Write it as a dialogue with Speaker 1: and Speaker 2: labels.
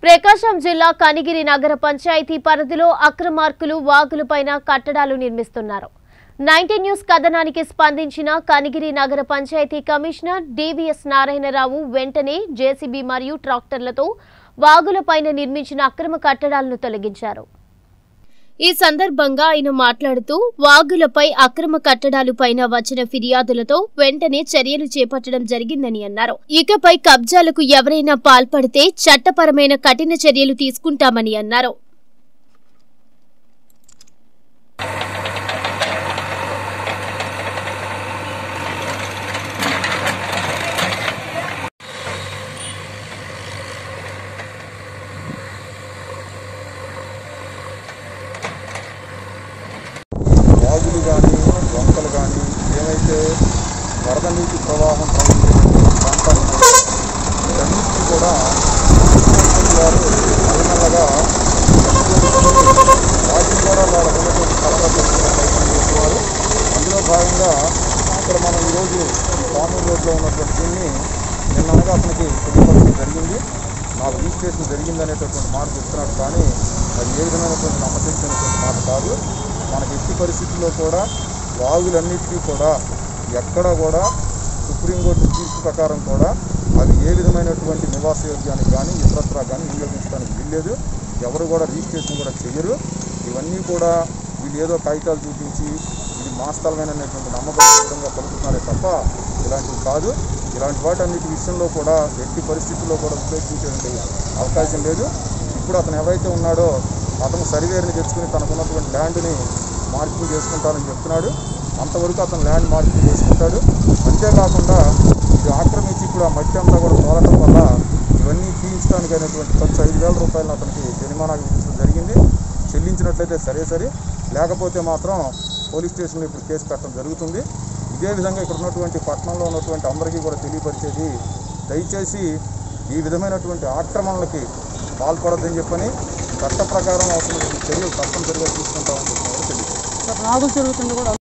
Speaker 1: ప్రకాశం జిల్లా కనిగిరి నగర పంచాయతీ పరిధిలో అక్రమార్కులు వాగులపైన కట్టడాలు నిర్మిస్తున్నారు నైన్టీ న్యూస్ కథనానికి స్పందించిన కనిగిరి నగర పంచాయతీ కమిషనర్ డివిఎస్ నారాయణరావు వెంటనే జేసీబీ మరియు ట్రాక్టర్లతో వాగులపైన నిర్మించిన అక్రమ కట్టడాలను తొలగించారు ఈ సందర్భంగా ఆయన మాట్లాడుతూ వాగులపై అక్రమ కట్టడాలు పైన వచ్చిన ఫిర్యాదులతో వెంటనే చర్యలు చేపట్టడం జరిగిందని అన్నారు ఇకపై కబ్జాలకు ఎవరైనా పాల్పడితే చట్టపరమైన కఠిన చర్యలు తీసుకుంటామని అన్నారు
Speaker 2: వాగులు కానీ వంకలు కానీ ఏవైతే వరద నీటి ప్రవాహం ప్రవహించేటువంటి ప్రాంతాలు ఉన్నాయో వీటన్నిటికీ కూడా ముఖ్యమంత్రి గారు మెల్లమెల్లగా వాటిని కూడా వాళ్ళ ఉన్నటువంటి కలప ప్రయత్నం చేసేవారు అందులో భాగంగా ఇక్కడ మనం ఈరోజు పామూరు రోడ్లో ఉన్నటువంటి దీన్ని నిన్న అనగా అతనికి తెలియపరచడం జరిగింది నాకు రిజిస్ట్రేషన్ జరిగింది అనేటటువంటి మాట చెప్తున్నాడు కానీ అది ఏ విధమైనటువంటి నమ్మకమైనటువంటి మాట కాదు మనకి ఎట్టి పరిస్థితుల్లో కూడా వాగులన్నిటికీ కూడా ఎక్కడ కూడా సుప్రీంకోర్టు తీర్పు ప్రకారం కూడా అవి ఏ విధమైనటువంటి నివాస యోగ్యానికి కానీ ఇతరత్రా కానీ వినియోగించడానికి వీల్లేదు ఎవరు కూడా రిజిస్ట్రేషన్ కూడా చేయరు ఇవన్నీ కూడా వీళ్ళు ఏదో కాగితాలు చూపించి ఇది మా స్థలమైనటువంటి నమ్మకం విధంగా పలుకుతున్నారే తప్ప ఇలాంటివి కాదు ఇలాంటి వాటన్నిటి విషయంలో కూడా ఎట్టి పరిస్థితుల్లో కూడా ఉపేక్షించేటువంటి అవకాశం లేదు ఇప్పుడు అతను ఎవరైతే ఉన్నాడో అతను సర్వేర్ని తెచ్చుకుని తనకున్నటువంటి ల్యాండ్ని మార్పులు చేసుకుంటానని చెప్తున్నాడు అంతవరకు అతను ల్యాండ్ మార్పులు చేసుకుంటాడు అంతేకాకుండా ఇది ఆక్రమించి ఇప్పుడు ఆ మట్టి అంతా కూడా తోలటం వల్ల ఇవన్నీ తీయించడానికి అయినటువంటి ఖర్చు ఐదు వేల రూపాయలను అతనికి జరిమానా విధించడం జరిగింది చెల్లించినట్లయితే సరే సరే లేకపోతే మాత్రం పోలీస్ స్టేషన్లో ఇప్పుడు కేసు పెట్టడం జరుగుతుంది ఇదే విధంగా ఇక్కడ ఉన్నటువంటి పట్టణంలో ఉన్నటువంటి అందరికీ కూడా తెలియపరిచేది దయచేసి ఈ విధమైనటువంటి ఆక్రమణలకి పాల్పడొద్దని చెప్పని చట్ట ప్రకారం అవసరమైన చర్యలు తప్పనిసరిగా తీసుకుంటామని చెప్పి తెలియదు
Speaker 3: సార్ నాగులు జరుగుతుండే కూడా